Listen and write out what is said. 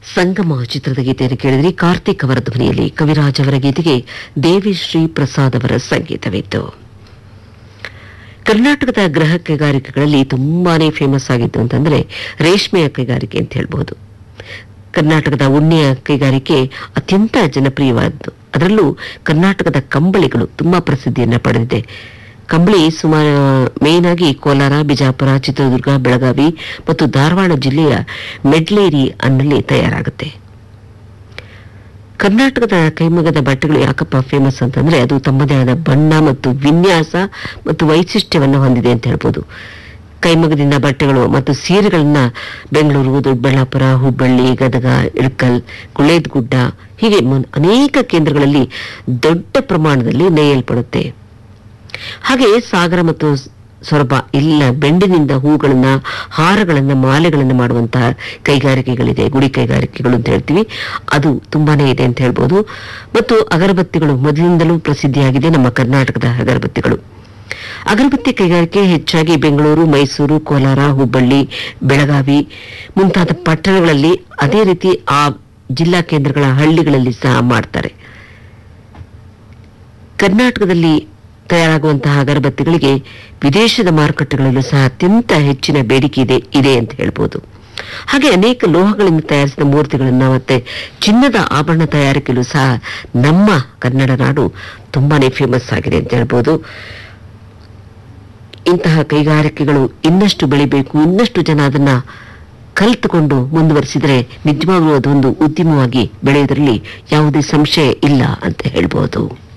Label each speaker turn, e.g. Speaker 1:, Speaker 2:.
Speaker 1: ಸಂಗಮ ಚಿತ್ರದ ಗೀತೆಯನ್ನು ಕೇಳಿದ್ರಿ ಕಾರ್ತಿಕ್ ಅವರ ಧ್ವನಿಯಲ್ಲಿ ಕವಿರಾಜ್ ಅವರ ಗೀತೆಗೆ ದೇವಿಶ್ರೀ ಪ್ರಸಾದ್ ಅವರ ಸಂಗೀತವಿತ್ತು ಕರ್ನಾಟಕದ ಗೃಹ ಕೈಗಾರಿಕೆಗಳಲ್ಲಿ ತುಂಬಾನೇ ಫೇಮಸ್ ಆಗಿತ್ತು ಅಂತಂದ್ರೆ ರೇಷ್ಮೆಯ ಕೈಗಾರಿಕೆ ಅಂತ ಹೇಳ್ಬಹುದು ಕರ್ನಾಟಕದ ಉಣ್ಣೆಯ ಕೈಗಾರಿಕೆ ಅತ್ಯಂತ ಜನಪ್ರಿಯವಾದದ್ದು ಅದರಲ್ಲೂ ಕರ್ನಾಟಕದ ಕಂಬಳಿಗಳು ತುಂಬಾ ಪ್ರಸಿದ್ಧಿಯನ್ನ ಪಡೆದಿದೆ ಕಂಬಳಿ ಸುಮಾರು ಮೇನ್ ಆಗಿ ಕೋಲಾರ ಬಿಜಾಪುರ ಚಿತ್ರದುರ್ಗ ಬೆಳಗಾವಿ ಮತ್ತು ಧಾರವಾಡ ಜಿಲ್ಲೆಯ ಮೆಡ್ಲೇರಿ ಅನ್ನಲ್ಲಿ ತಯಾರಾಗುತ್ತೆ ಕರ್ನಾಟಕದ ಕೈಮಗ್ಗದ ಬಟ್ಟೆಗಳು ಯಾಕಪ್ಪ ಫೇಮಸ್ ಅಂತಂದ್ರೆ ಅದು ತಮ್ಮದೇ ಆದ ಬಣ್ಣ ಮತ್ತು ವಿನ್ಯಾಸ ಮತ್ತು ವೈಶಿಷ್ಟ್ಯವನ್ನು ಹೊಂದಿದೆ ಅಂತ ಹೇಳ್ಬೋದು ಕೈಮಗ್ಗದಿಂದ ಬಟ್ಟೆಗಳು ಮತ್ತು ಸೀರೆಗಳನ್ನ ಬೆಂಗಳೂರು ದೊಡ್ಡಬಳ್ಳಾಪುರ ಹುಬ್ಬಳ್ಳಿ ಗದಗ ಇಳಕಲ್ ಗುಳೇದಗುಡ್ಡ ಹೀಗೆ ಮುನ್- ಅನೇಕ ಕೇಂದ್ರಗಳಲ್ಲಿ ದೊಡ್ಡ ಪ್ರಮಾಣದಲ್ಲಿ ನೇಯಲ್ಪಡುತ್ತೆ ಹಾಗೆ ಸಾಗರ ಮತ್ತು ಸೊರಬ ಇಲ್ಲ ಬೆಂಡಿನಿಂದ ಹೂಗಳನ್ನ ಹಾರಗಳನ್ನ ಮಾಲೆಗಳನ್ನ ಮಾಡುವಂತಹ ಕೈಗಾರಿಕೆಗಳಿದೆ ಗುಡಿ ಕೈಗಾರಿಕೆಗಳು ಅಂತ ಹೇಳ್ತೀವಿ ಅದು ತುಂಬಾನೇ ಇದೆ ಅಂತ ಹೇಳ್ಬೋದು ಮತ್ತು ಅಗರಬತ್ತಿಗಳು ಮೊದಲಿನಿಂದಲೂ ಪ್ರಸಿದ್ಧಿಯಾಗಿದೆ ನಮ್ಮ ಕರ್ನಾಟಕದ ಅಗರಬತ್ತಿಗಳು ಅಗರಬತ್ತಿ ಕೈಗಾರಿಕೆ ಹೆಚ್ಚಾಗಿ ಬೆಂಗಳೂರು ಮೈಸೂರು ಕೋಲಾರ ಹುಬ್ಬಳ್ಳಿ ಬೆಳಗಾವಿ ಮುಂತಾದ ಪಟ್ಟಣಗಳಲ್ಲಿ ಅದೇ ರೀತಿ ಆ ಜಿಲ್ಲಾ ಕೇಂದ್ರಗಳ ಹಳ್ಳಿಗಳಲ್ಲಿ ಸಹ ಮಾಡ್ತಾರೆ ಕರ್ನಾಟಕದಲ್ಲಿ ತಯಾರಾಗುವಂತಹ ಅಗರಬತ್ತಿಗಳಿಗೆ ವಿದೇಶದ ಮಾರುಕಟ್ಟೆಗಳಲ್ಲೂ ಸಹ ಅತ್ಯಂತ ಹೆಚ್ಚಿನ ಬೇಡಿಕೆ ಇದೆ ಇದೆ ಅಂತ ಹೇಳ್ಬೋದು ಹಾಗೆ ಅನೇಕ ಲೋಹಗಳಿಂದ ತಯಾರಿಸಿದ ಮೂರ್ತಿಗಳನ್ನ ಮತ್ತೆ ಚಿನ್ನದ ಆಭರಣ ತಯಾರಿಕೆಯಲ್ಲೂ ಸಹ ನಮ್ಮ ಕನ್ನಡ ನಾಡು ತುಂಬಾನೇ ಫೇಮಸ್ ಆಗಿದೆ ಅಂತ ಹೇಳ್ಬೋದು ಇಂತಹ ಕೈಗಾರಿಕೆಗಳು ಇನ್ನಷ್ಟು ಬೆಳಿಬೇಕು ಇನ್ನಷ್ಟು ಜನ ಅದನ್ನ ಕಲಿತುಕೊಂಡು ಮುಂದುವರಿಸಿದರೆ ನಿಜವಾಗ್ಲೂ ಅದೊಂದು ಉದ್ಯಮವಾಗಿ ಬೆಳೆಯುವುದರಲ್ಲಿ ಯಾವುದೇ ಸಂಶಯ ಇಲ್ಲ ಅಂತ ಹೇಳ್ಬೋದು